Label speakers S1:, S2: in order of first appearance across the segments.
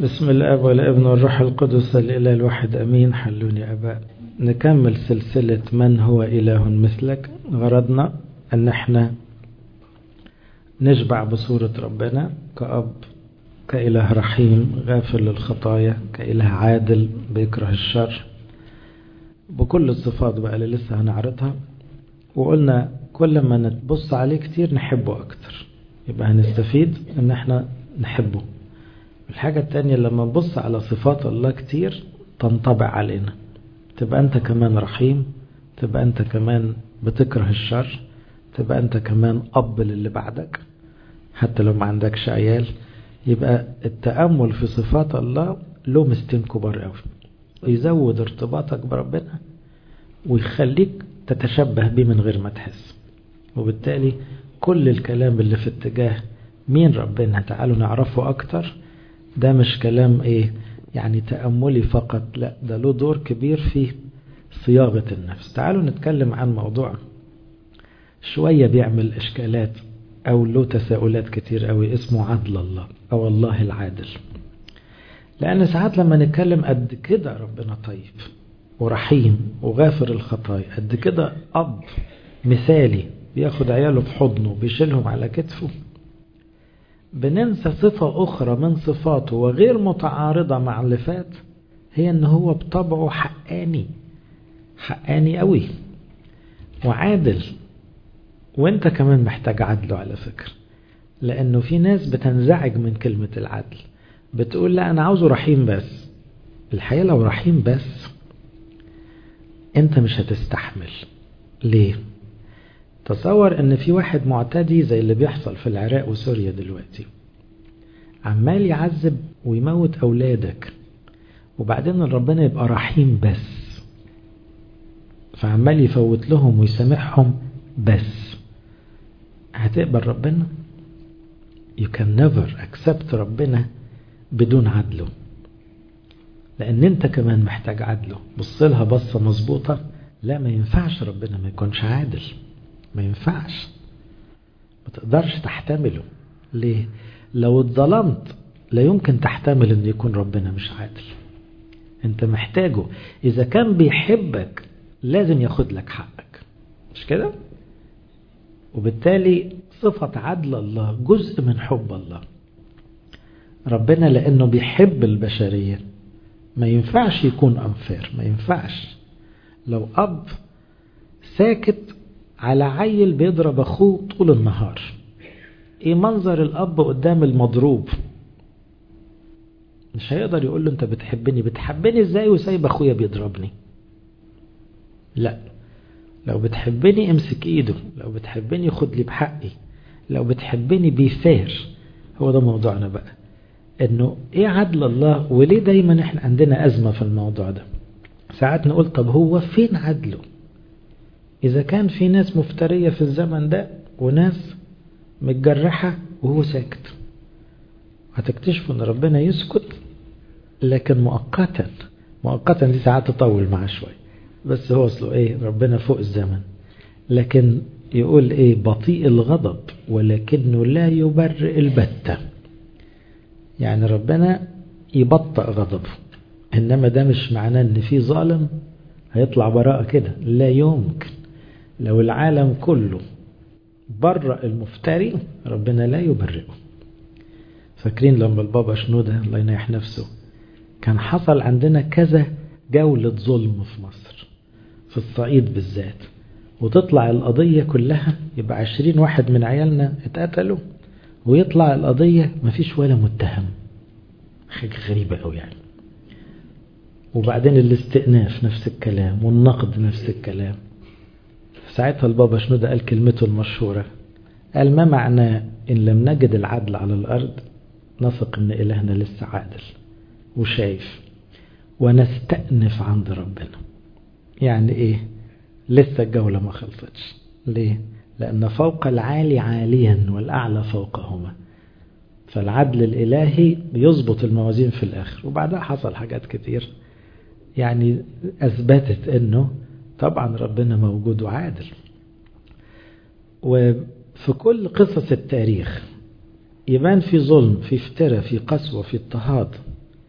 S1: بسم الاب والابن والروح القدس الاله الواحد امين حلوني اباء نكمل سلسله من هو اله مثلك غرضنا ان احنا نشبع بصوره ربنا كاب كاله رحيم غافر للخطايا كاله عادل بيكره الشر بكل الصفات بقى اللي لسه هنعرضها وقلنا كل ما نبص عليه كتير نحبه اكتر يبقى هنستفيد ان احنا نحبه الحاجة التانية لما نبص على صفات الله كتير تنطبع علينا تبقى انت كمان رحيم تبقى انت كمان بتكره الشر تبقى انت كمان اب للي بعدك حتى لو ما عندكش عيال يبقى التأمل في صفات الله له مستين كبار قوي يزود ارتباطك بربنا ويخليك تتشبه بيه من غير ما تحس وبالتالي كل الكلام اللي في اتجاه مين ربنا تعالوا نعرفه اكتر ده مش كلام ايه يعني تأملي فقط لا ده له دور كبير في صياغة النفس تعالوا نتكلم عن موضوع شوية بيعمل اشكالات او له تساؤلات كتير قوي اسمه عدل الله او الله العادل لان ساعات لما نتكلم قد كده ربنا طيب ورحيم وغافر الخطايا قد كده اب مثالي بياخد عياله في حضنه بيشيلهم على كتفه بننسى صفة أخرى من صفاته وغير متعارضة مع اللي فات هي إن هو بطبعه حقاني حقاني قوي وعادل وانت كمان محتاج عدله على فكرة لأنه في ناس بتنزعج من كلمة العدل بتقول لا أنا عاوزه رحيم بس الحقيقة لو رحيم بس انت مش هتستحمل ليه تصور ان في واحد معتدي زي اللي بيحصل في العراق وسوريا دلوقتي عمال يعذب ويموت اولادك وبعدين ربنا يبقى رحيم بس فعمال يفوت لهم ويسامحهم بس هتقبل ربنا you can never accept ربنا بدون عدله لان انت كمان محتاج عدله بص لها بصه مظبوطه لا ما ينفعش ربنا ما يكونش عادل ما ينفعش ما تقدرش تحتمله ليه لو اتظلمت لا يمكن تحتمل ان يكون ربنا مش عادل انت محتاجه اذا كان بيحبك لازم ياخد لك حقك مش كده وبالتالي صفة عدل الله جزء من حب الله ربنا لانه بيحب البشرية ما ينفعش يكون انفير ما ينفعش لو اب ساكت على عيل بيضرب اخوه طول النهار ايه منظر الاب قدام المضروب مش هيقدر يقول له انت بتحبني بتحبني ازاي وسايب اخويا بيضربني لا لو بتحبني امسك ايده لو بتحبني خد لي بحقي لو بتحبني بيفير هو ده موضوعنا بقى انه ايه عدل الله وليه دايما احنا عندنا ازمة في الموضوع ده ساعات نقول طب هو فين عدله إذا كان في ناس مفترية في الزمن ده وناس متجرحة وهو ساكت هتكتشفوا ان ربنا يسكت لكن مؤقتا مؤقتا دي ساعات تطول معاه شوية بس هو اصله ايه ربنا فوق الزمن لكن يقول ايه بطيء الغضب ولكنه لا يبرئ البتة يعني ربنا يبطئ غضبه انما ده مش معناه ان في ظالم هيطلع براءة كده لا يمكن لو العالم كله برأ المفتري ربنا لا يبرئه فاكرين لما البابا شنودة الله ينيح نفسه كان حصل عندنا كذا جولة ظلم في مصر في الصعيد بالذات وتطلع القضية كلها يبقى عشرين واحد من عيالنا اتقتلوا ويطلع القضية مفيش ولا متهم حاجة غريبة قوي يعني وبعدين الاستئناف نفس الكلام والنقد نفس الكلام ساعتها البابا شنودة قال كلمته المشهورة قال ما معناه إن لم نجد العدل على الأرض نثق إن إلهنا لسه عادل وشايف ونستأنف عند ربنا يعني إيه لسه الجولة ما خلصتش ليه لأن فوق العالي عاليا والأعلى فوقهما فالعدل الإلهي بيظبط الموازين في الآخر وبعدها حصل حاجات كتير يعني أثبتت أنه طبعا ربنا موجود وعادل وفي كل قصص التاريخ يبان في ظلم في افتراء في قسوة في اضطهاد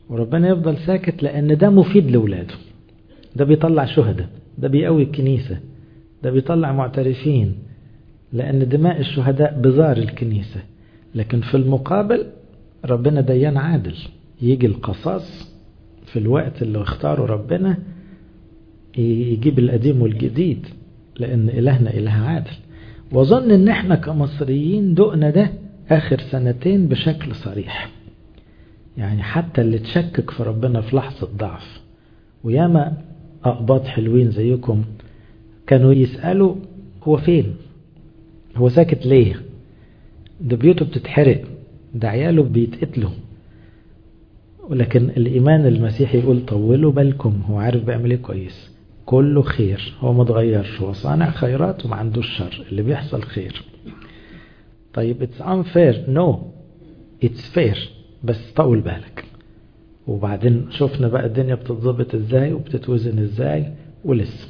S1: وربنا يفضل ساكت لأن ده مفيد لولاده ده بيطلع شهداء ده بيقوي الكنيسة ده بيطلع معترفين لأن دماء الشهداء بزار الكنيسة لكن في المقابل ربنا ديان عادل يجي القصاص في الوقت اللي اختاره ربنا يجيب القديم والجديد لأن إلهنا إله عادل وظن ان احنا كمصريين دقنا ده اخر سنتين بشكل صريح يعني حتى اللي تشكك في ربنا في لحظة ضعف وياما أقباط حلوين زيكم كانوا يسألوا هو فين هو ساكت ليه ده بيوته بتتحرق ده عياله بيتقتلوا ولكن الإيمان المسيحي يقول طولوا بالكم هو عارف بيعمل ايه كويس كله خير هو ما اتغيرش هو صانع خيرات وما عندوش شر اللي بيحصل خير طيب it's unfair no it's fair بس طول بالك وبعدين شفنا بقى الدنيا بتتظبط ازاي وبتتوزن ازاي ولسه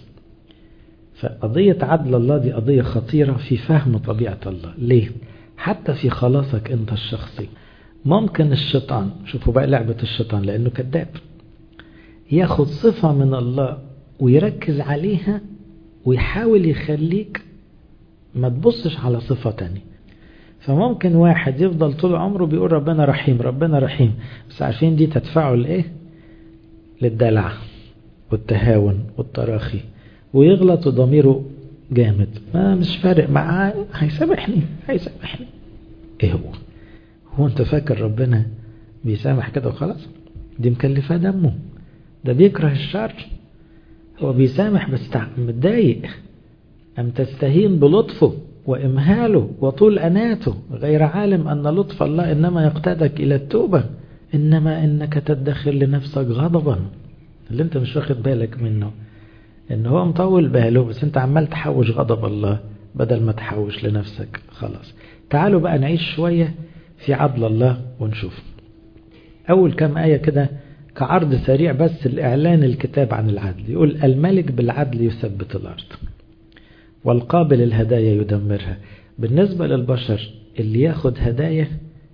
S1: فقضية عدل الله دي قضية خطيرة في فهم طبيعة الله ليه؟ حتى في خلاصك انت الشخصي ممكن الشيطان شوفوا بقى لعبة الشيطان لأنه كذاب ياخد صفة من الله ويركز عليها ويحاول يخليك ما تبصش على صفة تانية فممكن واحد يفضل طول عمره بيقول ربنا رحيم ربنا رحيم بس عارفين دي تدفعه لإيه للدلع والتهاون والتراخي ويغلط وضميره جامد ما مش فارق معاه هيسامحني هيسامحني ايه هو هو انت فاكر ربنا بيسامح كده وخلاص دي مكلفة دمه ده بيكره الشر هو بيسامح بس متضايق أم تستهين بلطفه وإمهاله وطول أناته غير عالم أن لطف الله إنما يقتادك إلى التوبة إنما إنك تدخر لنفسك غضبا اللي أنت مش واخد بالك منه إن هو مطول باله بس أنت عمال تحوش غضب الله بدل ما تحوش لنفسك خلاص تعالوا بقى نعيش شوية في عدل الله ونشوف أول كم آية كده كعرض سريع بس الإعلان الكتاب عن العدل يقول الملك بالعدل يثبت الأرض والقابل الهدايا يدمرها بالنسبة للبشر اللي ياخد هدايا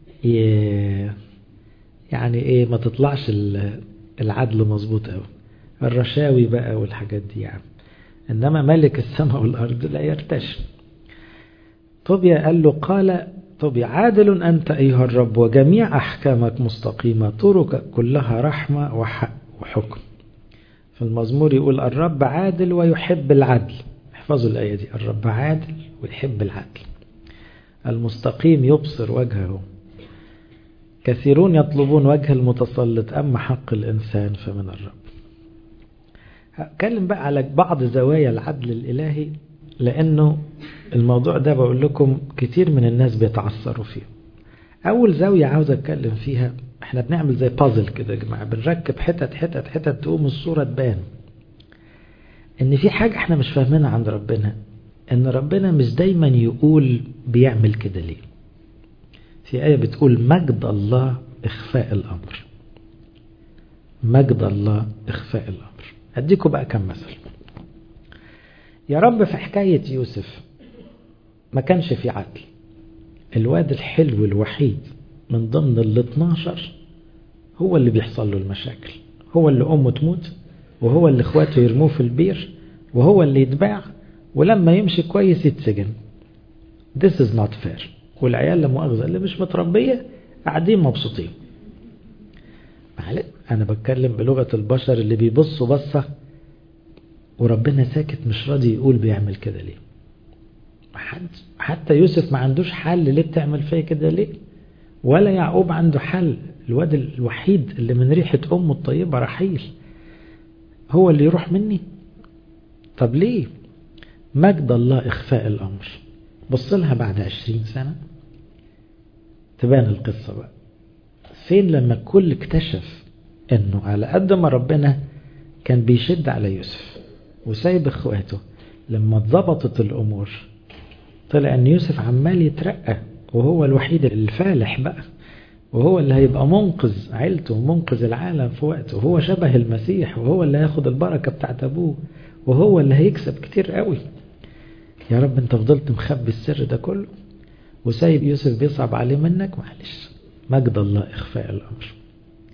S1: يعني ايه ما تطلعش العدل مظبوط قوي الرشاوي بقى والحاجات دي يعني انما ملك السماء والارض لا يرتشي طوبيا قال له قال طوبيا عادل انت ايها الرب وجميع احكامك مستقيمه طرقك كلها رحمه وحق وحكم في المزمور يقول الرب عادل ويحب العدل احفظوا الآية دي الرب عادل ويحب العدل المستقيم يبصر وجهه كثيرون يطلبون وجه المتسلط أما حق الإنسان فمن الرب هتكلم بقى على بعض زوايا العدل الإلهي لأنه الموضوع ده بقول لكم كتير من الناس بيتعثروا فيه أول زاوية عاوز أتكلم فيها احنا بنعمل زي بازل كده يا جماعة بنركب حتت حتت حتت تقوم الصورة تبان ان في حاجة احنا مش فاهمينها عند ربنا ان ربنا مش دايما يقول بيعمل كده ليه في آية بتقول مجد الله إخفاء الأمر مجد الله إخفاء الأمر أديكم بقى كم مثل يا رب في حكاية يوسف ما كانش في عدل الواد الحلو الوحيد من ضمن ال 12 هو اللي بيحصل له المشاكل هو اللي أمه تموت وهو اللي اخواته يرموه في البير وهو اللي يتباع ولما يمشي كويس يتسجن This is not fair والعيال لمؤاخذة اللي مش متربية قاعدين مبسوطين معلش أنا بتكلم بلغة البشر اللي بيبصوا بصة وربنا ساكت مش راضي يقول بيعمل كده ليه حتى يوسف ما عندوش حل ليه بتعمل فيا كده ليه ولا يعقوب عنده حل الواد الوحيد اللي من ريحة أمه الطيبة رحيل هو اللي يروح مني طب ليه مجد الله إخفاء الأمر بص لها بعد عشرين سنة تبان القصة بقى فين لما الكل اكتشف انه على قد ما ربنا كان بيشد على يوسف وسايب اخواته لما اتظبطت الامور طلع ان يوسف عمال يترقى وهو الوحيد الفالح بقى وهو اللي هيبقى منقذ عيلته ومنقذ العالم في وقته وهو شبه المسيح وهو اللي هياخد البركة بتاعت أبوه وهو اللي هيكسب كتير قوي يا رب انت فضلت مخبي السر ده كله وسايب يوسف بيصعب عليه منك معلش مجد الله إخفاء الأمر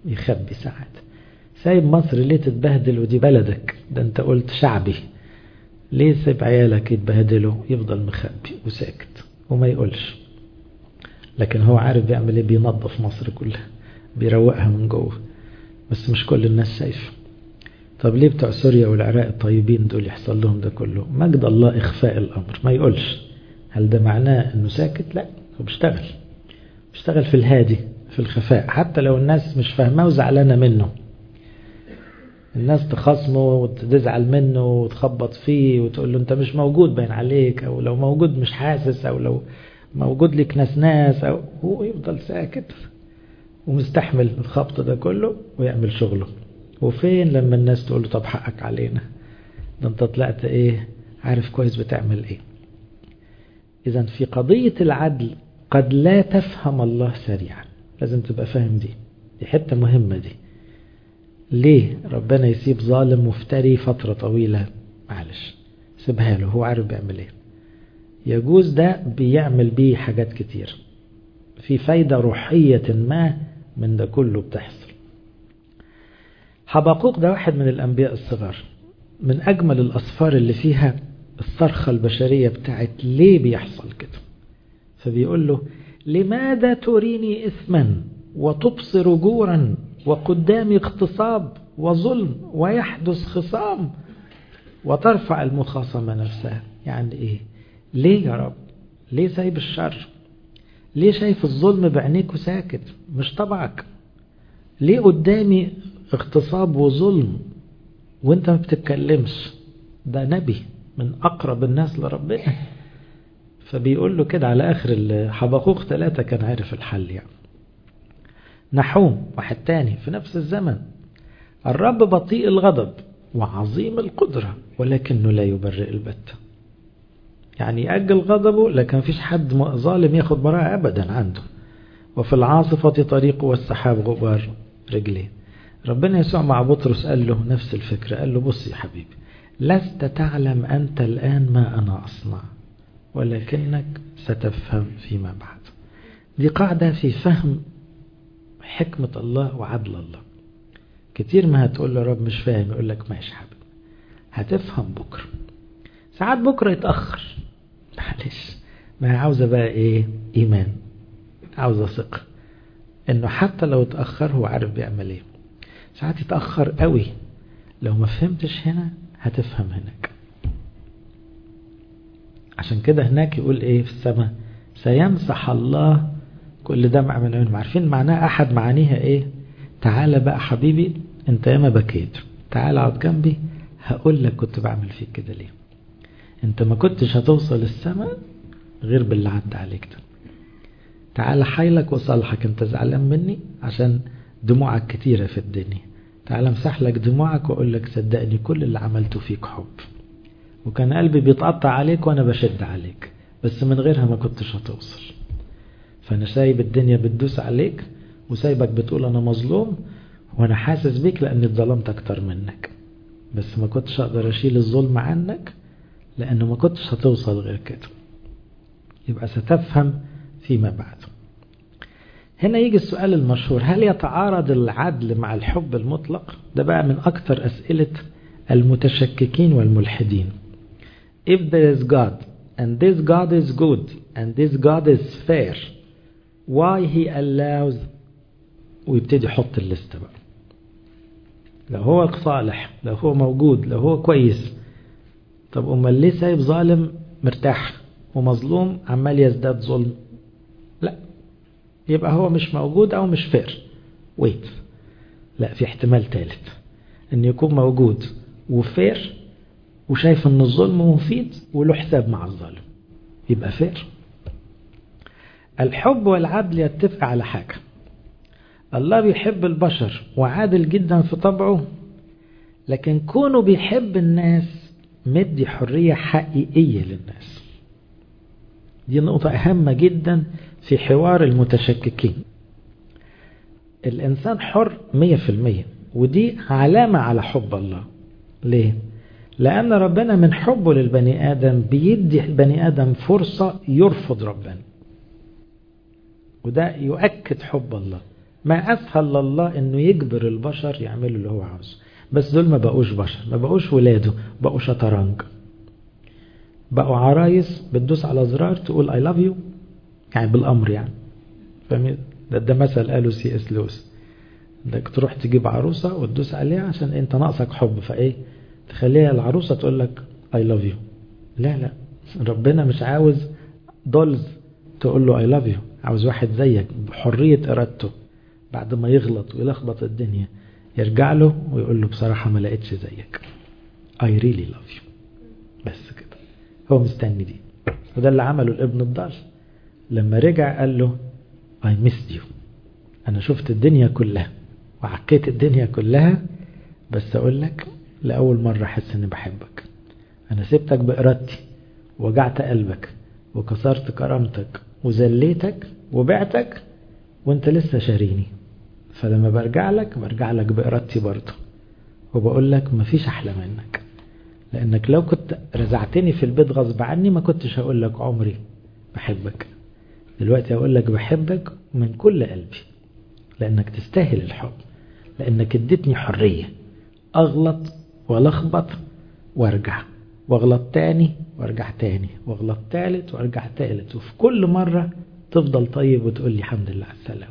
S1: يخبي ساعات سايب مصر ليه تتبهدل ودي بلدك ده انت قلت شعبي ليه سايب عيالك يتبهدلوا يفضل مخبي وساكت وما يقولش لكن هو عارف بيعمل ايه بينظف مصر كلها بيروقها من جوه بس مش كل الناس شايفه طب ليه بتوع سوريا والعراق الطيبين دول يحصل لهم ده كله مجد الله إخفاء الأمر ما يقولش هل ده معناه أنه ساكت لا هو بيشتغل بيشتغل في الهادي في الخفاء حتى لو الناس مش فاهماه وزعلانة منه الناس تخاصمه وتزعل منه وتخبط فيه وتقول له انت مش موجود باين عليك او لو موجود مش حاسس او لو موجود لك ناس ناس او هو يفضل ساكت ومستحمل الخبط ده كله ويعمل شغله وفين لما الناس تقول له طب حقك علينا ده انت طلعت ايه عارف كويس بتعمل ايه اذا في قضية العدل قد لا تفهم الله سريعا لازم تبقى فاهم دي دي حتة مهمة دي ليه ربنا يسيب ظالم مفتري فترة طويلة معلش سيبها له هو عارف بيعمل ايه يجوز ده بيعمل بيه حاجات كتير في فايدة روحية ما من ده كله بتحصل حبقوق ده واحد من الأنبياء الصغار من أجمل الأصفار اللي فيها الصرخة البشرية بتاعت ليه بيحصل كده فبيقول له لماذا تريني إثما وتبصر جورا وقدامي اغتصاب وظلم ويحدث خصام وترفع المخاصمة نفسها يعني إيه ليه يا رب ليه سايب الشر ليه شايف الظلم بعينيك وساكت مش طبعك ليه قدامي اغتصاب وظلم وانت ما بتتكلمش ده نبي من أقرب الناس لربنا فبيقول له كده على آخر حبقوق ثلاثة كان عارف الحل يعني نحوم واحد تاني في نفس الزمن الرب بطيء الغضب وعظيم القدرة ولكنه لا يبرئ البتة يعني يأجل غضبه لكن فيش حد ظالم ياخد براءة أبدا عنده وفي العاصفة طريقه والسحاب غبار رجليه ربنا يسوع مع بطرس قال له نفس الفكرة قال له بص يا حبيبي لست تعلم أنت الآن ما أنا أصنع ولكنك ستفهم فيما بعد دي قاعدة في فهم حكمة الله وعدل الله كتير ما هتقول له رب مش فاهم يقول لك ماشي حبيبي هتفهم بكرة ساعات بكرة يتأخر معلش ما هي عاوزة بقى ايه ايمان عاوزة ثقة انه حتى لو اتأخر هو عارف بيعمل ايه ساعات يتأخر قوي لو ما فهمتش هنا هتفهم هناك عشان كده هناك يقول ايه في السماء سيمسح الله كل دمع من عيونهم عارفين معناها احد معانيها ايه تعالى بقى حبيبي انت ياما بكيت تعالى اقعد جنبي هقول لك كنت بعمل فيك كده ليه انت ما كنتش هتوصل السماء غير باللي عدى عليك ده تعالى حيلك وصالحك انت زعلان مني عشان دموعك كتيرة في الدنيا تعالى امسح لك دموعك واقول لك صدقني كل اللي عملته فيك حب وكان قلبي بيتقطع عليك وانا بشد عليك بس من غيرها ما كنتش هتوصل فانا سايب الدنيا بتدوس عليك وسايبك بتقول انا مظلوم وانا حاسس بيك لاني اتظلمت اكتر منك بس ما كنتش اقدر اشيل الظلم عنك لانه ما كنتش هتوصل غير كده يبقى ستفهم فيما بعد هنا يجي السؤال المشهور هل يتعارض العدل مع الحب المطلق ده بقى من أكثر أسئلة المتشككين والملحدين if there is God and this God is good and this God is fair why he allows ويبتدي يحط الليستة بقى لو هو صالح لو هو موجود لو هو كويس طب امال ليه سايب ظالم مرتاح ومظلوم عمال يزداد ظلم لا يبقى هو مش موجود او مش فير ويت لا في احتمال ثالث ان يكون موجود وفير وشايف ان الظلم مفيد وله حساب مع الظالم يبقى فير الحب والعدل يتفق على حاجة الله بيحب البشر وعادل جدا في طبعه لكن كونه بيحب الناس مدي حرية حقيقية للناس دي نقطة أهم جدا في حوار المتشككين الإنسان حر مية في المية ودي علامة على حب الله ليه؟ لأن ربنا من حبه للبني آدم بيدي البني آدم فرصة يرفض ربنا وده يؤكد حب الله ما أسهل لله أنه يجبر البشر يعملوا اللي هو عاوزه بس دول ما بقوش بشر ما بقوش ولاده بقوا شطرنج بقوا عرايس بتدوس على زرار تقول I love you يعني بالأمر يعني فاهم ده, ده مثل قاله سي اس لويس انك تروح تجيب عروسة وتدوس عليها عشان انت ناقصك حب فايه تخليها العروسة تقول لك I love you لا لا ربنا مش عاوز دولز تقول له I love you عاوز واحد زيك بحرية إرادته بعد ما يغلط ويلخبط الدنيا يرجع له ويقول له بصراحة ما لقيتش زيك I really love you بس كده هو مستني دي وده اللي عمله الابن الضال لما رجع قال له I missed you أنا شفت الدنيا كلها وعكيت الدنيا كلها بس أقول لك لأول مرة أحس إني بحبك أنا سبتك بإرادتي وجعت قلبك وكسرت كرامتك وذليتك وبعتك وانت لسه شاريني فلما برجع لك برجع لك بإرادتي برضه وبقول لك مفيش أحلى منك لأنك لو كنت رزعتني في البيت غصب عني ما كنتش هقول لك عمري بحبك دلوقتي هقول لك بحبك من كل قلبي لأنك تستاهل الحب لأنك اديتني حرية أغلط ولخبط وارجع واغلط تاني وارجع تاني واغلط تالت وارجع تالت وفي كل مرة تفضل طيب وتقول لي الحمد لله على السلام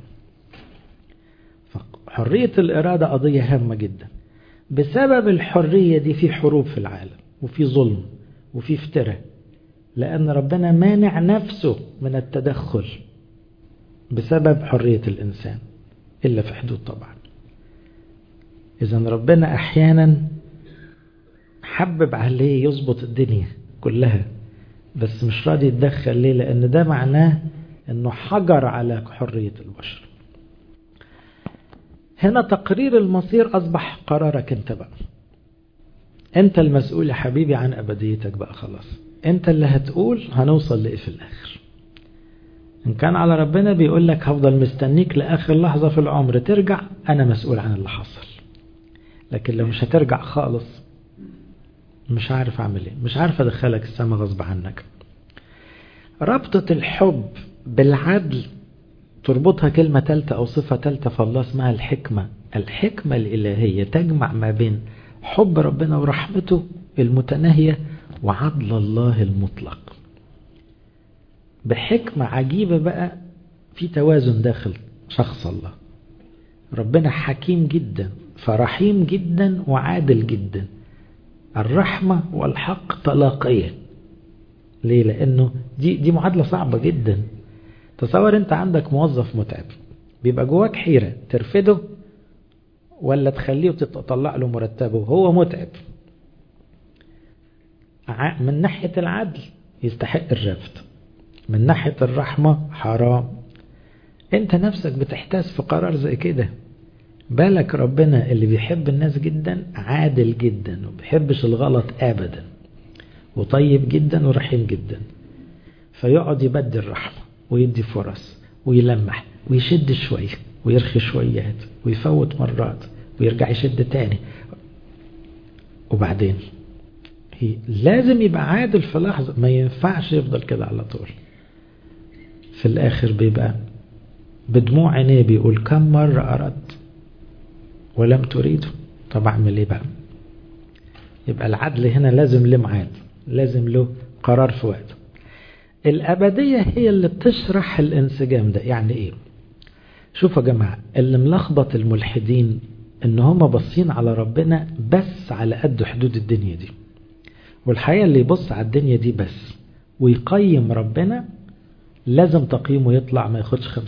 S1: فحرية الإرادة قضية هامة جدا بسبب الحرية دي في حروب في العالم وفي ظلم وفي افتراء لأن ربنا مانع نفسه من التدخل بسبب حرية الإنسان إلا في حدود طبعا إذا ربنا أحيانا حبب عليه يظبط الدنيا كلها بس مش راضي يتدخل ليه لأن ده معناه أنه حجر على حرية البشر هنا تقرير المصير أصبح قرارك أنت بقى أنت المسؤول يا حبيبي عن أبديتك بقى خلاص أنت اللي هتقول هنوصل لإيه في الآخر إن كان على ربنا بيقول لك هفضل مستنيك لآخر لحظة في العمر ترجع أنا مسؤول عن اللي حصل لكن لو مش هترجع خالص مش عارف أعمل إيه مش عارف أدخلك السما غصب عنك ربطة الحب بالعدل تربطها كلمة تالتة أو صفة تالتة فالله اسمها الحكمة الحكمة الإلهية تجمع ما بين حب ربنا ورحمته المتناهية وعدل الله المطلق بحكمة عجيبة بقى في توازن داخل شخص الله ربنا حكيم جدا فرحيم جدا وعادل جدا الرحمة والحق تلاقية ليه لأنه دي, دي معادلة صعبة جدا تصور انت عندك موظف متعب بيبقى جواك حيرة ترفده ولا تخليه وتطلع له مرتبه هو متعب من ناحية العدل يستحق الرفض من ناحية الرحمة حرام انت نفسك بتحتاس في قرار زي كده بالك ربنا اللي بيحب الناس جدا عادل جدا وبيحبش الغلط ابدا وطيب جدا ورحيم جدا فيقعد يبدل رحمة ويدي فرص ويلمح ويشد شوية ويرخي شويات ويفوت مرات ويرجع يشد تاني وبعدين هي لازم يبقى عادل في لحظة ما ينفعش يفضل كده على طول في الآخر بيبقى بدموع عينيه بيقول كم مرة أردت ولم تريده طب أعمل إيه بقى يبقى العدل هنا لازم له ميعاد لازم له قرار في وقته الأبدية هي اللي بتشرح الانسجام ده يعني إيه شوفوا يا جماعة اللي ملخبط الملحدين إن هم باصين على ربنا بس على قد حدود الدنيا دي والحقيقة اللي يبص على الدنيا دي بس ويقيم ربنا لازم تقييمه يطلع ما ياخدش 50%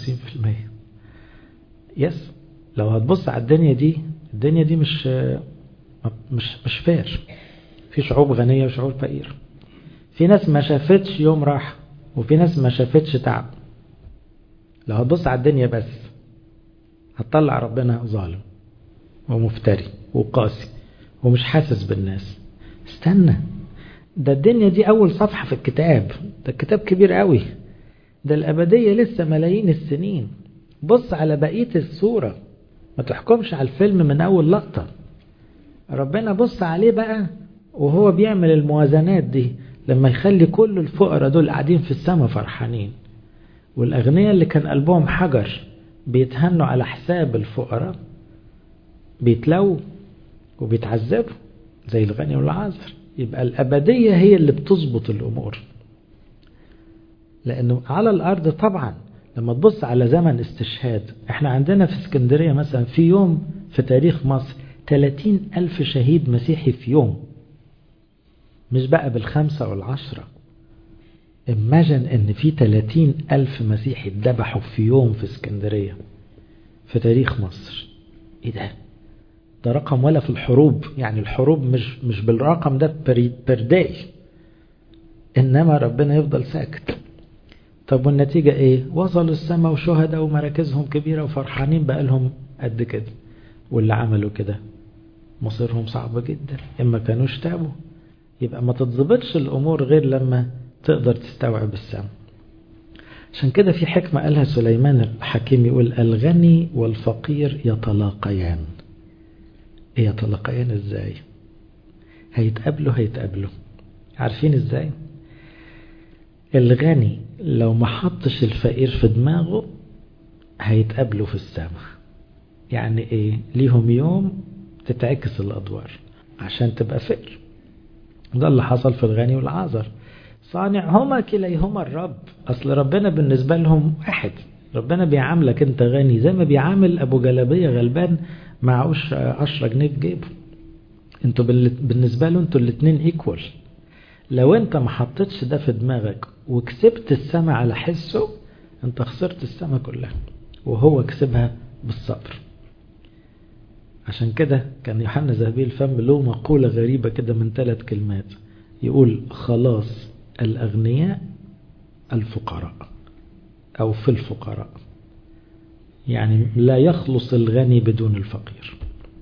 S1: يس لو هتبص على الدنيا دي الدنيا دي مش مش مش فير في شعوب غنية وشعوب فقير في ناس ما شافتش يوم راحة وفي ناس ما شافتش تعب لو هتبص على الدنيا بس هتطلع ربنا ظالم ومفتري وقاسي ومش حاسس بالناس استنى ده الدنيا دي أول صفحة في الكتاب ده الكتاب كبير قوي ده الأبدية لسه ملايين السنين بص على بقية الصورة ما تحكمش على الفيلم من أول لقطة ربنا بص عليه بقى وهو بيعمل الموازنات دي لما يخلي كل الفقراء دول قاعدين في السماء فرحانين والأغنياء اللي كان قلبهم حجر بيتهنوا على حساب الفقراء بيتلووا وبيتعذبوا زي الغني والعازر يبقى الأبدية هي اللي بتظبط الأمور لأنه على الأرض طبعا لما تبص على زمن استشهاد احنا عندنا في اسكندرية مثلا في يوم في تاريخ مصر 30 ألف شهيد مسيحي في يوم مش بقى بالخمسة والعشرة imagine ان في 30 ألف مسيحي اتذبحوا في يوم في اسكندرية في تاريخ مصر ايه ده ده رقم ولا في الحروب يعني الحروب مش مش بالرقم ده بير داي انما ربنا يفضل ساكت طب والنتيجة ايه وصلوا السماء وشهداء ومراكزهم كبيرة وفرحانين بقى لهم قد كده واللي عملوا كده مصيرهم صعب جدا اما كانوش تابوا يبقى ما تتظبطش الامور غير لما تقدر تستوعب السماء عشان كده في حكمة قالها سليمان الحكيم يقول الغني والفقير يتلاقيان ايه يتلاقيان ازاي هيتقابلوا هيتقابلوا عارفين ازاي الغني لو ما حطش الفقير في دماغه هيتقابلوا في السماء يعني ايه ليهم يوم تتعكس الادوار عشان تبقى فقر ده اللي حصل في الغني والعازر صانعهما كليهما الرب اصل ربنا بالنسبة لهم واحد ربنا بيعاملك انت غني زي ما بيعامل ابو جلابية غلبان معهوش 10 جنيه في جيبه انتوا بالنسبة له انتوا الاتنين ايكوال لو انت ما حطيتش ده في دماغك وكسبت السماء على حسه انت خسرت السماء كلها وهو كسبها بالصبر عشان كده كان يوحنا ذهبي الفم له مقولة غريبة كده من ثلاث كلمات يقول خلاص الأغنياء الفقراء أو في الفقراء يعني لا يخلص الغني بدون الفقير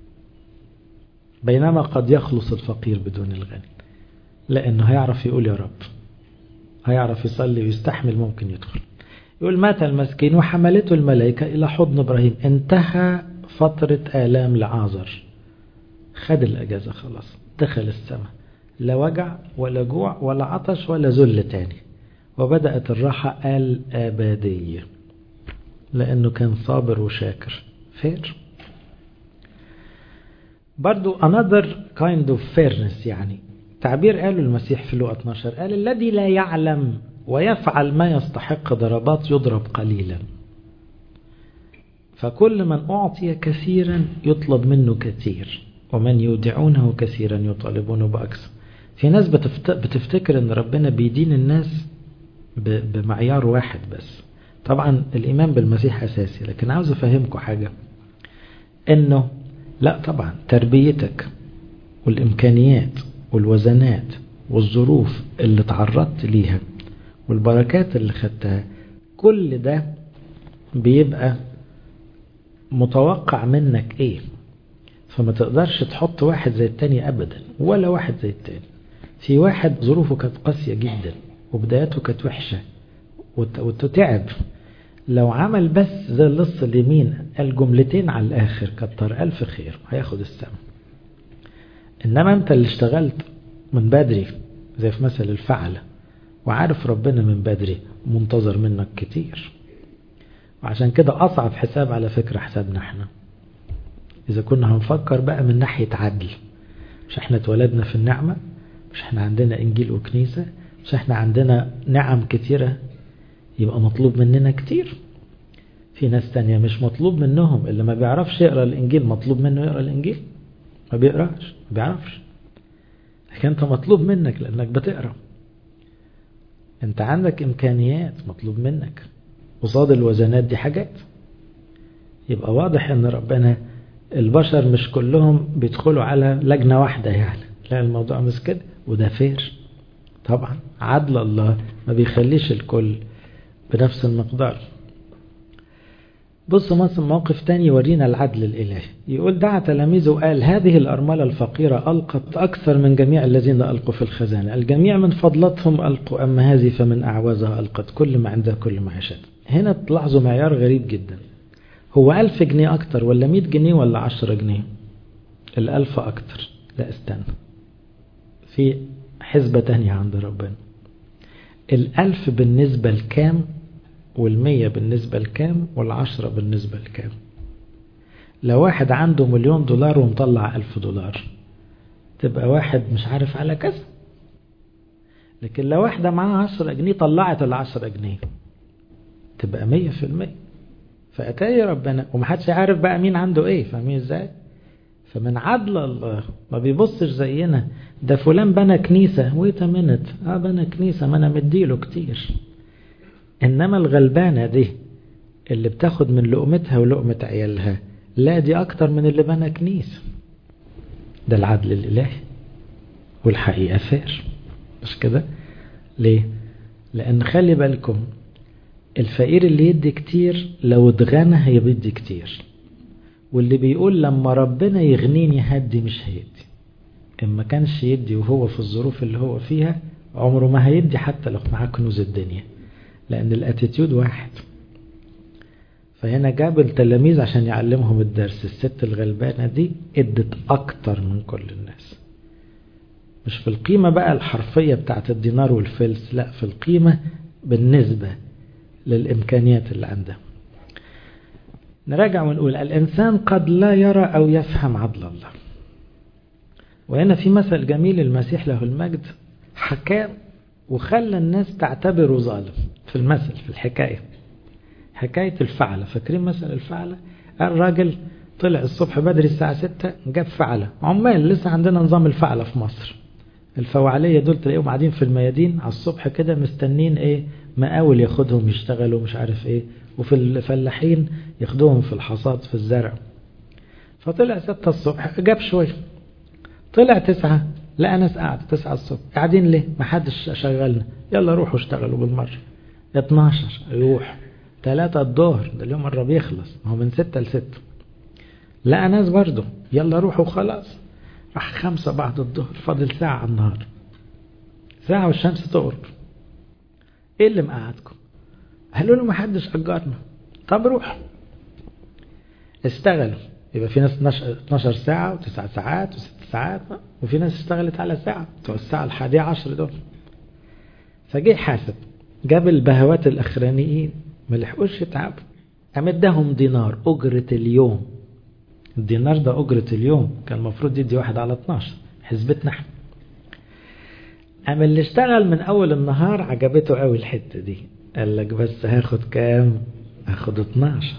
S1: بينما قد يخلص الفقير بدون الغني لأنه هيعرف يقول يا رب هيعرف يصلي ويستحمل ممكن يدخل يقول مات المسكين وحملته الملائكة إلى حضن إبراهيم انتهى فترة آلام لعازر خد الأجازة خلاص دخل السماء لا وجع ولا جوع ولا عطش ولا ذل تاني وبدأت الراحة الأبدية لأنه كان صابر وشاكر فير برضو another kind of fairness يعني تعبير قاله المسيح في لقى 12 قال الذي لا يعلم ويفعل ما يستحق ضربات يضرب قليلا فكل من أعطي كثيرا يطلب منه كثير ومن يودعونه كثيرا يطالبونه بأكثر في ناس بتفتكر ان ربنا بيدين الناس بمعيار واحد بس طبعا الإيمان بالمسيح أساسي لكن عاوز أفهمكم حاجة انه لا طبعا تربيتك والإمكانيات والوزنات والظروف اللي تعرضت ليها والبركات اللي خدتها كل ده بيبقى متوقع منك ايه فما تقدرش تحط واحد زي التاني ابدا ولا واحد زي التاني في واحد ظروفه كانت قاسية جدا وبداياته كانت وحشة وتتعب لو عمل بس زي اللص اليمين الجملتين على الاخر كتر الف خير هياخد السما انما انت اللي اشتغلت من بدري زي في مثل الفعلة وعارف ربنا من بدري منتظر منك كتير وعشان كده أصعب حساب على فكرة حسابنا احنا إذا كنا هنفكر بقى من ناحية عدل مش احنا اتولدنا في النعمة مش احنا عندنا إنجيل وكنيسة مش احنا عندنا نعم كتيرة يبقى مطلوب مننا كتير في ناس تانية مش مطلوب منهم اللي ما بيعرفش يقرأ الإنجيل مطلوب منه يقرأ الإنجيل ما بيقراش ما بيعرفش لكن انت مطلوب منك لأنك بتقرأ انت عندك إمكانيات مطلوب منك قصاد الوزنات دي حاجات يبقى واضح ان ربنا البشر مش كلهم بيدخلوا على لجنة واحدة يعني لا الموضوع مش كده وده فير طبعا عدل الله ما بيخليش الكل بنفس المقدار بص مثلا موقف تاني يورينا العدل الإلهي يقول دعا تلاميذه وقال هذه الأرملة الفقيرة ألقت أكثر من جميع الذين ألقوا في الخزانة الجميع من فضلتهم ألقوا أما هذه فمن أعوازها ألقت كل ما عندها كل ما عشت هنا تلاحظوا معيار غريب جدا هو ألف جنيه أكتر ولا مئة جنيه ولا عشرة جنيه الألف أكتر لا استنى في حسبة تانية عند ربنا الألف بالنسبة لكام والمية بالنسبة لكام والعشرة بالنسبة لكام لو واحد عنده مليون دولار ومطلع ألف دولار تبقى واحد مش عارف على كذا لكن لو واحدة معاها عشرة جنيه طلعت العشرة جنيه تبقى مية في المية فأتاري ربنا ومحدش عارف بقى مين عنده ايه فاهمين ازاي فمن عدل الله ما بيبصش زينا ده فلان بنى كنيسة ويت منت اه بنى كنيسة ما انا مديله كتير انما الغلبانة دي اللي بتاخد من لقمتها ولقمة عيالها لا دي اكتر من اللي بنى كنيسة ده العدل الالهي والحقيقة فير مش كده ليه لان خلي بالكم الفقير اللي يدي كتير لو اتغنى هيبدي كتير واللي بيقول لما ربنا يغنيني هدي مش هيدي إن ما كانش يدي وهو في الظروف اللي هو فيها عمره ما هيدي حتى لو معاه كنوز الدنيا لأن الاتيتيود واحد فهنا جاب التلاميذ عشان يعلمهم الدرس الست الغلبانة دي ادت أكتر من كل الناس مش في القيمة بقى الحرفية بتاعت الدينار والفلس لا في القيمة بالنسبة للإمكانيات اللي عندها نراجع ونقول الإنسان قد لا يرى أو يفهم عدل الله وهنا في مثل جميل المسيح له المجد حكاه وخلى الناس تعتبره ظالم في المثل في الحكاية حكاية الفعلة فاكرين مثل الفعلة الراجل طلع الصبح بدري الساعة 6 جاب فعلة عمال لسه عندنا نظام الفعلة في مصر الفوعلية دول تلاقيهم قاعدين في الميادين على الصبح كده مستنين ايه مقاول ياخدهم يشتغلوا مش عارف ايه وفي الفلاحين ياخدوهم في الحصاد في الزرع فطلع ستة الصبح جاب شوية طلع تسعة لقى ناس قاعدة تسعة الصبح قاعدين ليه محدش شغلنا يلا روحوا اشتغلوا بالمرة 12 يروح ثلاثة الظهر ده اليوم قرب يخلص هو من ستة لستة لقى ناس برضه يلا روحوا خلاص راح خمسة بعد الظهر فاضل ساعة على النهار ساعة والشمس تغرب ايه اللي مقعدكم قالوا له ما حدش اجرنا طب روح اشتغلوا يبقى في ناس 12 ساعة و9 ساعات و6 ساعات وفي ناس اشتغلت على ساعة بتوع الساعة الحادية عشر دول فجه حاسب جاب البهوات الأخرانيين ما لحقوش يتعبوا قام اداهم دينار أجرة اليوم الدينار ده أجرة اليوم كان المفروض يدي واحد على 12 حسبتنا احنا قام اللي اشتغل من أول النهار عجبته قوي الحتة دي قال لك بس هاخد كام هاخد 12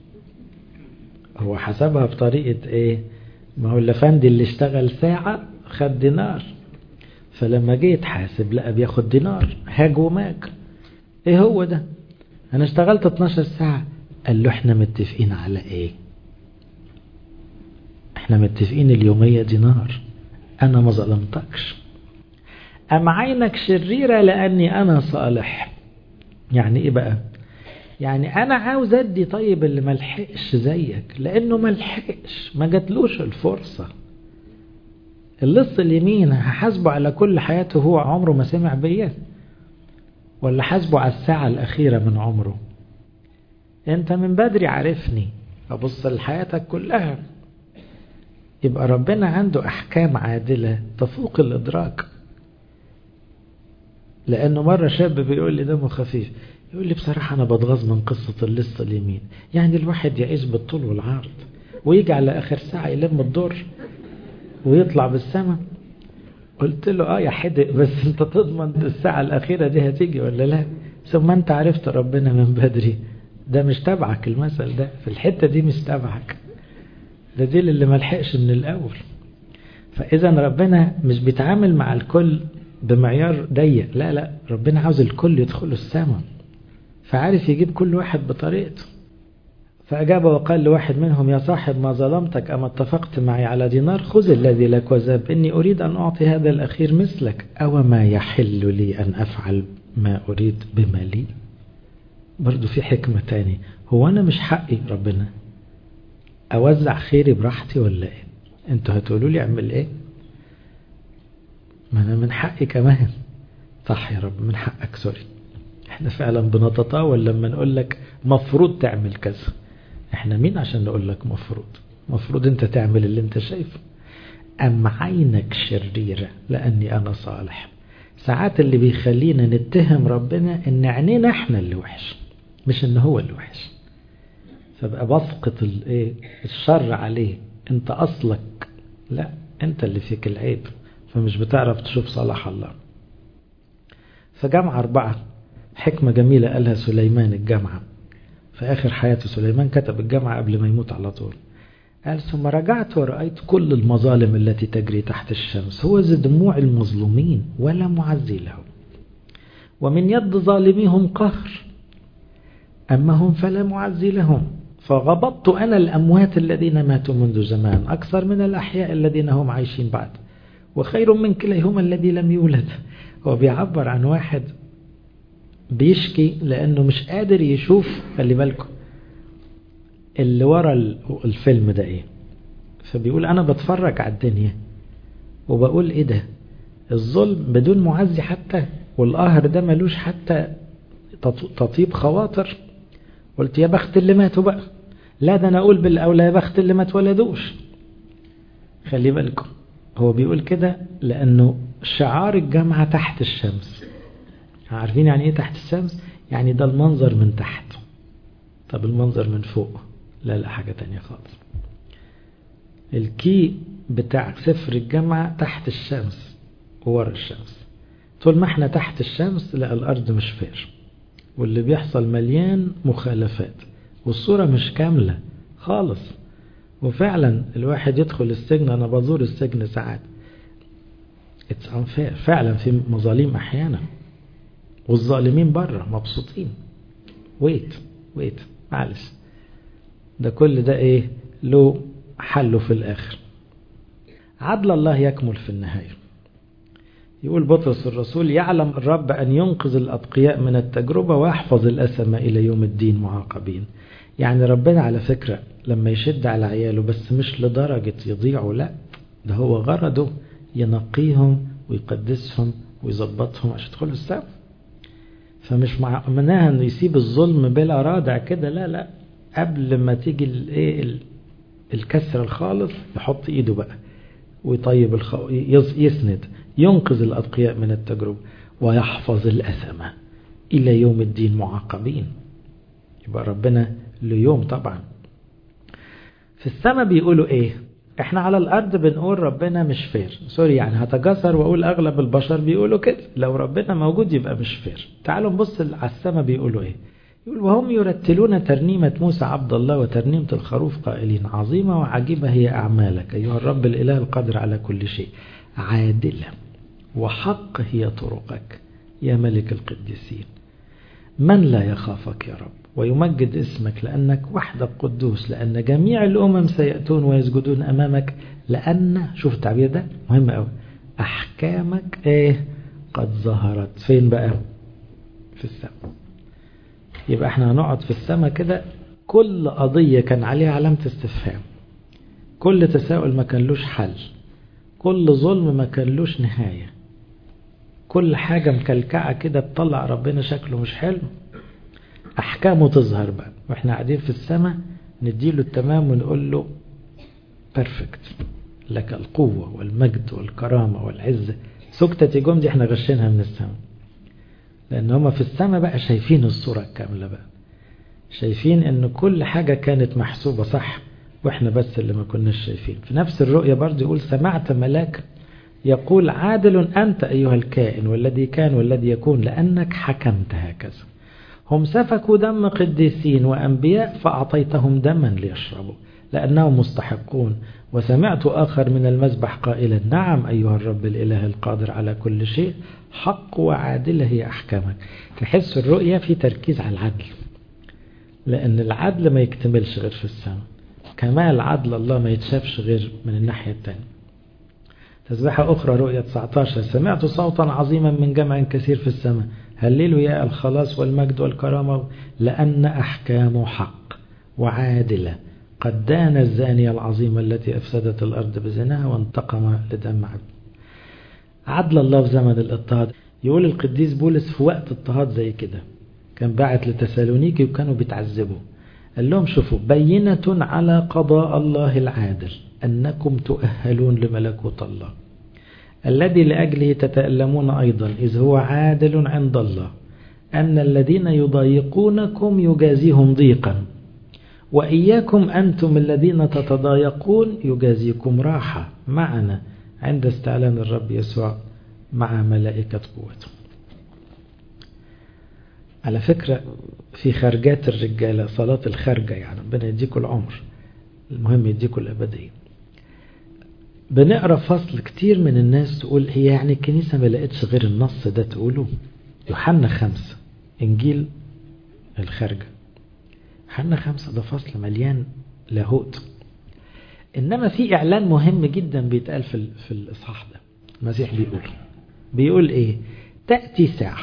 S1: هو حسبها بطريقة ايه ما هو الافندي اللي اشتغل ساعة خد دينار فلما جه يتحاسب لقى بياخد دينار هاج وماج ايه هو ده انا اشتغلت 12 ساعة قال له احنا متفقين على ايه احنا متفقين اليومية دينار انا ما ظلمتكش ام عينك شريرة لاني انا صالح يعني ايه بقى يعني انا عاوز ادي طيب اللي ملحقش زيك لانه ملحقش ما جاتلوش الفرصة اللص اليمين هحاسبه على كل حياته هو عمره ما سمع بيا ولا حاسبه على الساعة الأخيرة من عمره انت من بدري عارفني ابص لحياتك كلها يبقى ربنا عنده أحكام عادلة تفوق الإدراك لأنه مرة شاب بيقول لي دمه خفيف يقول لي بصراحة أنا بتغاظ من قصة اللص اليمين يعني الواحد يعيش بالطول والعرض ويجي على آخر ساعة يلم الدور ويطلع بالسماء قلت له اه يا حدق بس انت تضمن الساعة الأخيرة دي هتيجي ولا لا ثم انت عرفت ربنا من بدري ده مش تبعك المثل ده في الحتة دي مش تبعك ده دي اللي ملحقش من الأول فإذا ربنا مش بيتعامل مع الكل بمعيار ضيق لا لا ربنا عاوز الكل يدخلوا السماء فعارف يجيب كل واحد بطريقته فأجاب وقال لواحد منهم يا صاحب ما ظلمتك أما اتفقت معي على دينار خذ الذي لك وذهب إني أريد أن أعطي هذا الأخير مثلك أو ما يحل لي أن أفعل ما أريد بمالي برضو في حكمة تاني هو أنا مش حقي ربنا أوزع خيري براحتي ولا إيه أنتوا هتقولوا لي أعمل إيه ما أنا من حقي كمان صح يا رب من حقك سوري احنا فعلا بنتطاول لما نقول لك مفروض تعمل كذا احنا مين عشان نقول لك مفروض مفروض انت تعمل اللي انت شايفه أم عينك شريرة لأني أنا صالح ساعات اللي بيخلينا نتهم ربنا ان عينينا احنا اللي وحش مش ان هو اللي وحش فبقى بسقط الايه الشر عليه انت اصلك لا انت اللي فيك العيب فمش بتعرف تشوف صلاح الله فجمع أربعة حكمة جميلة قالها سليمان الجامعة في آخر حياته سليمان كتب الجامعة قبل ما يموت على طول قال ثم رجعت ورأيت كل المظالم التي تجري تحت الشمس هو ذي دموع المظلومين ولا معزي لهم ومن يد ظالميهم قهر أما هم فلا معزي لهم فغضبت أنا الأموات الذين ماتوا منذ زمان أكثر من الأحياء الذين هم عايشين بعد وخير من كليهما الذي لم يولد هو بيعبر عن واحد بيشكي لأنه مش قادر يشوف خلي بالكم اللي ورا الفيلم ده ايه فبيقول انا بتفرج على الدنيا وبقول ايه ده الظلم بدون معزي حتى والقهر ده ملوش حتى تطيب خواطر قلت يا بخت اللي ماتوا بقى لا ده انا اقول بالاولى يا بخت اللي ما اتولدوش خلي بالكم هو بيقول كده لانه شعار الجامعة تحت الشمس عارفين يعني ايه تحت الشمس يعني ده المنظر من تحت طب المنظر من فوق لا لا حاجة تانية خالص الكي بتاع سفر الجامعة تحت الشمس وورا الشمس طول ما احنا تحت الشمس لا الأرض مش فير واللي بيحصل مليان مخالفات والصورة مش كاملة خالص وفعلا الواحد يدخل السجن أنا بزور السجن ساعات It's unfair فعلا في مظالم أحيانا والظالمين بره مبسوطين ويت ويت معلش ده كل ده ايه له حله في الاخر عدل الله يكمل في النهاية يقول بطرس الرسول يعلم الرب أن ينقذ الأتقياء من التجربة ويحفظ الأسمى إلى يوم الدين معاقبين يعني ربنا على فكرة لما يشد على عياله بس مش لدرجة يضيعوا لا ده هو غرضه ينقيهم ويقدسهم ويظبطهم عشان يدخلوا السماء فمش معناها انه يسيب الظلم بلا رادع كده لا لا قبل ما تيجي الايه الكسر الخالص يحط ايده بقى ويطيب الخو... يسند ينقذ الاتقياء من التجربه ويحفظ الاثمه الى يوم الدين معاقبين يبقى ربنا له يوم طبعا في السماء بيقولوا ايه احنا على الارض بنقول ربنا مش فير سوري يعني هتجسر واقول اغلب البشر بيقولوا كده لو ربنا موجود يبقى مش فير تعالوا نبص على السماء بيقولوا ايه يقول وهم يرتلون ترنيمة موسى عبد الله وترنيمة الخروف قائلين عظيمة وعجيبة هي أعمالك أيها الرب الإله القادر على كل شيء عادلة وحق هي طرقك يا ملك القديسين من لا يخافك يا رب ويمجد اسمك لأنك وحدك قدوس لأن جميع الأمم سيأتون ويسجدون أمامك لأن شوف التعبير ده مهم أوي أحكامك إيه قد ظهرت فين بقى في السماء يبقى احنا هنقعد في السماء كده كل قضية كان عليها علامة استفهام كل تساؤل ما كانلوش حل كل ظلم ما كانلوش نهاية كل حاجة مكلكعة كده تطلع ربنا شكله مش حلو أحكامه تظهر بقى وإحنا قاعدين في السماء نديله التمام ونقول له بيرفكت لك القوة والمجد والكرامة والعزة سكتة جم دي احنا غشينها من السماء لأن هما في السماء بقى شايفين الصورة الكاملة بقى شايفين ان كل حاجة كانت محسوبة صح واحنا بس اللي ما كناش شايفين في نفس الرؤية برضه يقول سمعت ملاك يقول عادل أنت أيها الكائن والذي كان والذي يكون لأنك حكمت هكذا هم سفكوا دم قديسين وأنبياء فأعطيتهم دما ليشربوا لأنهم مستحقون وسمعت آخر من المذبح قائلا نعم أيها الرب الإله القادر على كل شيء حق وعادلة هي أحكامك تحس الرؤية في تركيز على العدل لأن العدل ما يكتملش غير في السماء كمال عدل الله ما يتشافش غير من الناحية الثانية تسبحة أخرى رؤية 19 سمعت صوتا عظيما من جمع كثير في السماء هللوا يا الخلاص والمجد والكرامة لأن أحكامه حق وعادلة قد دان الزانية العظيمة التي أفسدت الأرض بزناها وانتقم لدم عبد عدل الله في زمن الاضطهاد يقول القديس بولس في وقت اضطهاد زي كده كان باعت لتسالونيكي وكانوا بيتعذبوا قال لهم شوفوا بينة على قضاء الله العادل أنكم تؤهلون لملكوت الله الذي لأجله تتألمون أيضا إذ هو عادل عند الله أن الذين يضايقونكم يجازيهم ضيقا وإياكم أنتم الذين تتضايقون يجازيكم راحة معنا عند استعلان الرب يسوع مع ملائكة قوته على فكرة في خرجات الرجالة صلاة الخرجة يعني ربنا يديكوا العمر المهم يديكوا الأبدية بنقرا فصل كتير من الناس تقول هي يعني الكنيسة ما لقتش غير النص ده تقوله يوحنا خمسة إنجيل الخارجة يوحنا خمسة ده فصل مليان لاهوت إنما في إعلان مهم جدا بيتقال في, في الإصحاح ده المسيح بيقول بيقول إيه تأتي ساعة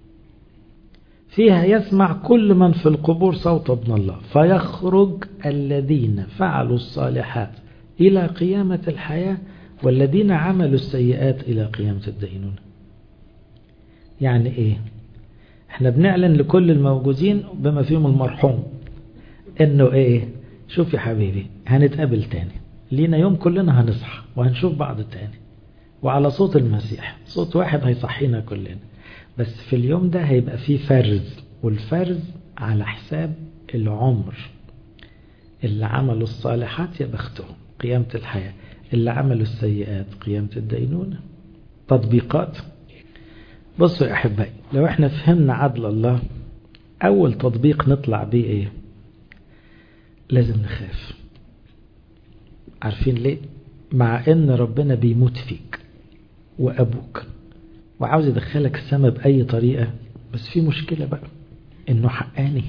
S1: فيها يسمع كل من في القبور صوت ابن الله فيخرج الذين فعلوا الصالحات إلى قيامة الحياة والذين عملوا السيئات إلى قيامة الدينونة يعني إيه احنا بنعلن لكل الموجودين بما فيهم المرحوم انه ايه شوف يا حبيبي هنتقابل تاني لينا يوم كلنا هنصحى وهنشوف بعض تاني وعلى صوت المسيح صوت واحد هيصحينا كلنا بس في اليوم ده هيبقى فيه فرز والفرز على حساب العمر اللي عملوا الصالحات يا بختهم قيامة الحياة اللي عملوا السيئات قيامة الدينونة تطبيقات بصوا يا أحبائي لو احنا فهمنا عدل الله أول تطبيق نطلع بيه ايه لازم نخاف عارفين ليه مع ان ربنا بيموت فيك وأبوك وعاوز يدخلك السماء بأي طريقة بس في مشكلة بقى انه حقاني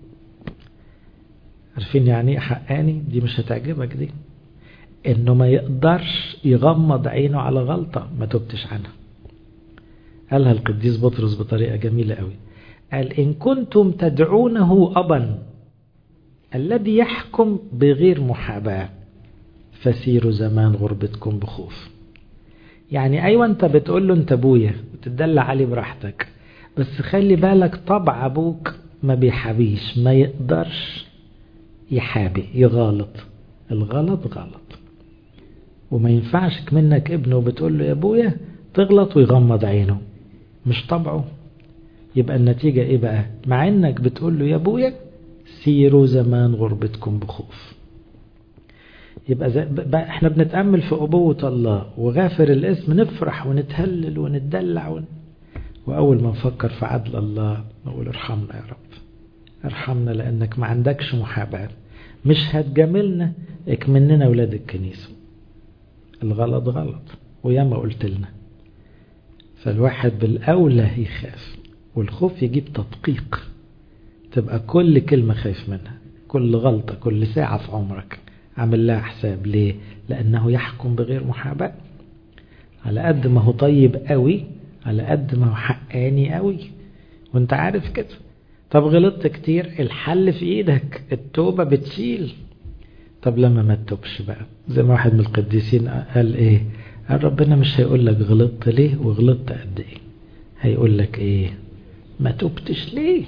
S1: عارفين يعني ايه حقاني دي مش هتعجبك دي انه ما يقدرش يغمض عينه على غلطة ما تبتش عنها قالها القديس بطرس بطريقة جميلة قوي قال إن كنتم تدعونه أبا الذي يحكم بغير محاباة فسيروا زمان غربتكم بخوف يعني أيوة أنت بتقول له أنت أبويا وتدلع عليه براحتك بس خلي بالك طبع أبوك ما بيحابيش ما يقدرش يحابي يغالط الغلط غلط وما ينفعش منك ابنه وبتقول له يا ابويا تغلط ويغمض عينه مش طبعه يبقى النتيجة ايه بقى مع انك بتقول له يا ابويا سيروا زمان غربتكم بخوف يبقى زي بقى احنا بنتأمل في أبوة الله وغافر الاسم نفرح ونتهلل ونتدلع ون... وأول ما نفكر في عدل الله نقول ارحمنا يا رب ارحمنا لأنك ما عندكش محاباة مش هتجاملنا اكمننا ولاد الكنيسة الغلط غلط وياما قلت لنا فالواحد بالأولى يخاف والخوف يجيب تدقيق تبقى كل كلمة خايف منها كل غلطة كل ساعة في عمرك عامل لها حساب ليه لأنه يحكم بغير محاباة على قد ما هو طيب قوي على قد ما هو حقاني قوي وانت عارف كده طب غلطت كتير الحل في ايدك التوبة بتشيل طب لما ما تتوبش بقى زي ما واحد من القديسين قال ايه قال ربنا مش هيقول لك غلطت ليه وغلطت قد ايه هيقول لك ايه ما توبتش ليه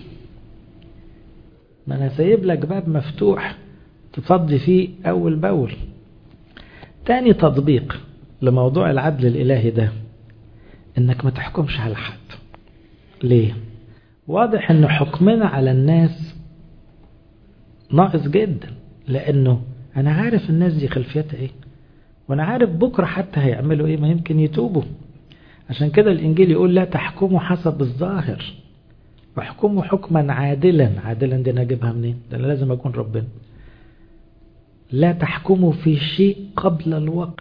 S1: ما انا سايب لك باب مفتوح تفضي فيه اول باول تاني تطبيق لموضوع العدل الالهي ده انك ما تحكمش على حد ليه واضح ان حكمنا على الناس ناقص جدا لانه انا عارف الناس دي خلفيتها ايه وانا عارف بكرة حتى هيعملوا ايه ما يمكن يتوبوا عشان كده الانجيل يقول لا تحكموا حسب الظاهر واحكموا حكما عادلا عادلا دي انا اجيبها منين ده انا لازم اكون ربنا لا تحكموا في شيء قبل الوقت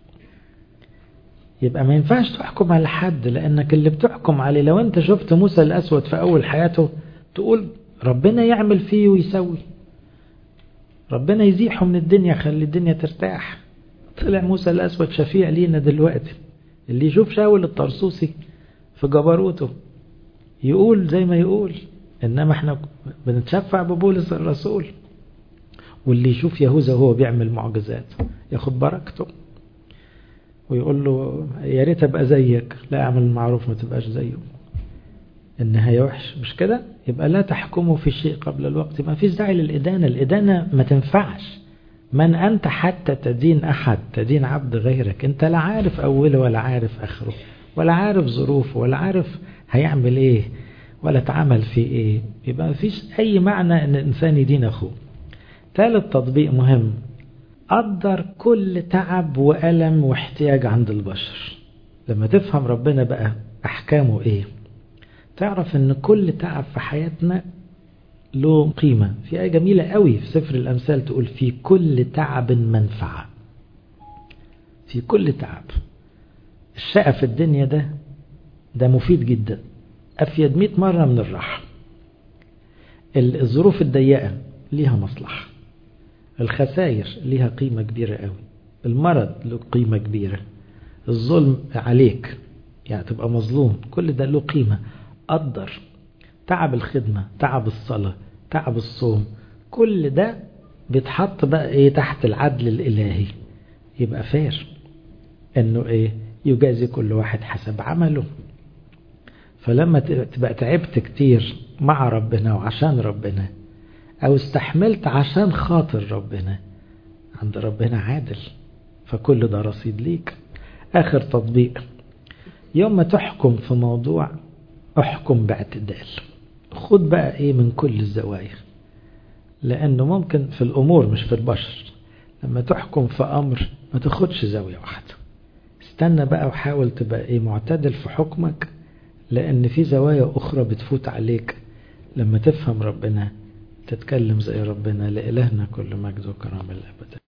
S1: يبقى ما ينفعش تحكم على حد لانك اللي بتحكم عليه لو انت شفت موسى الاسود في اول حياته تقول ربنا يعمل فيه ويسوي ربنا يزيحه من الدنيا خلي الدنيا ترتاح طلع موسى الاسود شفيع لينا دلوقتي اللي يشوف شاول الطرسوسي في جبروته يقول زي ما يقول انما احنا بنتشفع ببولس الرسول واللي يشوف يهوذا وهو بيعمل معجزات ياخد بركته ويقول له يا ريت ابقى زيك لا اعمل المعروف ما تبقاش زيه النهاية وحش مش كده يبقى لا تحكموا في شيء قبل الوقت ما فيش داعي للإدانة الإدانة ما تنفعش من أنت حتى تدين أحد تدين عبد غيرك أنت لا عارف أوله ولا عارف آخره ولا عارف ظروفه ولا عارف هيعمل إيه ولا اتعمل فيه ايه يبقى مفيش اي معنى ان الانسان يدين اخوه ثالث تطبيق مهم قدر كل تعب وألم واحتياج عند البشر لما تفهم ربنا بقى أحكامه إيه تعرف أن كل تعب في حياتنا له قيمة في آية جميلة قوي في سفر الأمثال تقول في كل تعب منفعة في كل تعب الشقة في الدنيا ده ده مفيد جدا أفيد مئة مرة من الراحة الظروف الضيقة ليها مصلحة الخسائر ليها قيمة كبيرة قوي المرض له قيمة كبيرة الظلم عليك يعني تبقى مظلوم كل ده له قيمة قدر تعب الخدمة تعب الصلاة تعب الصوم كل ده بيتحط بقى ايه تحت العدل الالهي يبقى فير انه ايه يجازي كل واحد حسب عمله فلما تبقى تعبت كتير مع ربنا وعشان ربنا او استحملت عشان خاطر ربنا عند ربنا عادل فكل ده رصيد ليك اخر تطبيق يوم ما تحكم في موضوع احكم باعتدال خد بقى ايه من كل الزوايا لانه ممكن في الامور مش في البشر لما تحكم في امر ما تاخدش زاوية واحدة استنى بقى وحاول تبقى ايه معتدل في حكمك لان في زوايا اخرى بتفوت عليك لما تفهم ربنا تتكلم زي ربنا لإلهنا كل مجد وكرام الأبد